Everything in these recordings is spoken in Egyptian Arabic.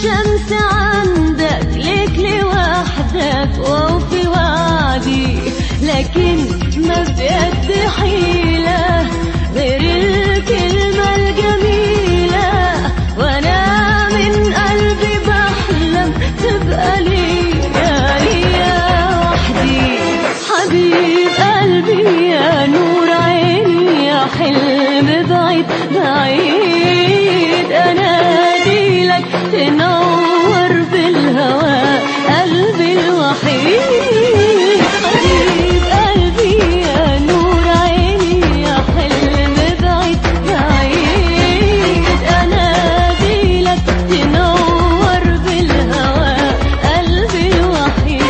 الشمس عندك ليك لوحدك وفي وعدي لكن ما بيد حيلة غير الكلمة الجميلة وانا من قلبي بحلم تبقى ليا ليا وحدي حبيب قلبي يا نور عيني يا حلم بعيد بعيد انادي لك تنور بالهوى قلبي الوحيد حبيب قلبي يا نور عيني يا حلم بعيد بعيد انادي لك تنور بالهوى قلبي الوحيد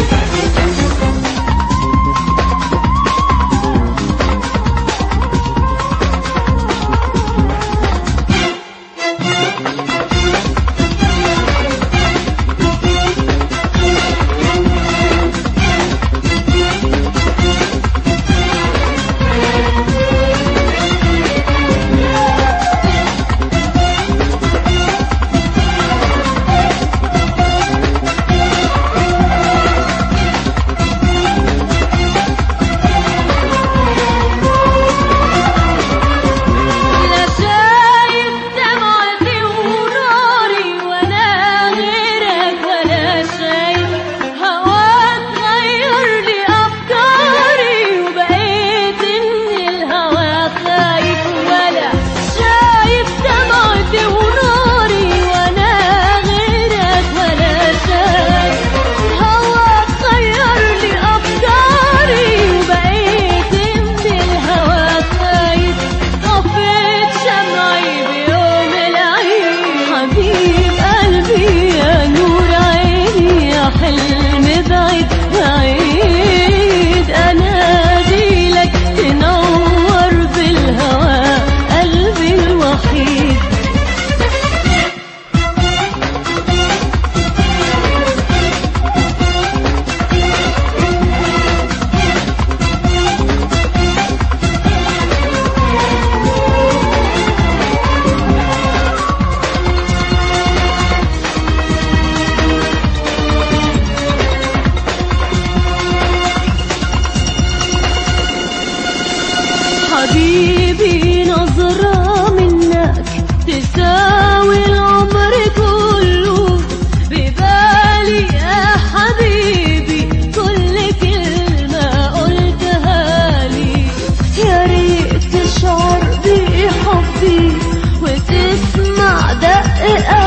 لا شايف دمعتي وناري ولا غيرك ولا شايف هواك غير لي أفكاري وبقيت من الهوا خايف ولا شايف دمعتي وناري ولا غيرك ولا شايف هواك غير لي أفكاري وبقيت من الهوا خايف طفيت شمعي بيوم العيد حبيب قلبي يا نور عيني يا حلم بعيد بعيد انادي لك تنور بالهوى قلبي الوحيد حبيبي نظرة منك تساوي العمر كله ببالي يا حبيبي كل كلمة قلتها لي يا ريت تشعر بحبي وتسمع دق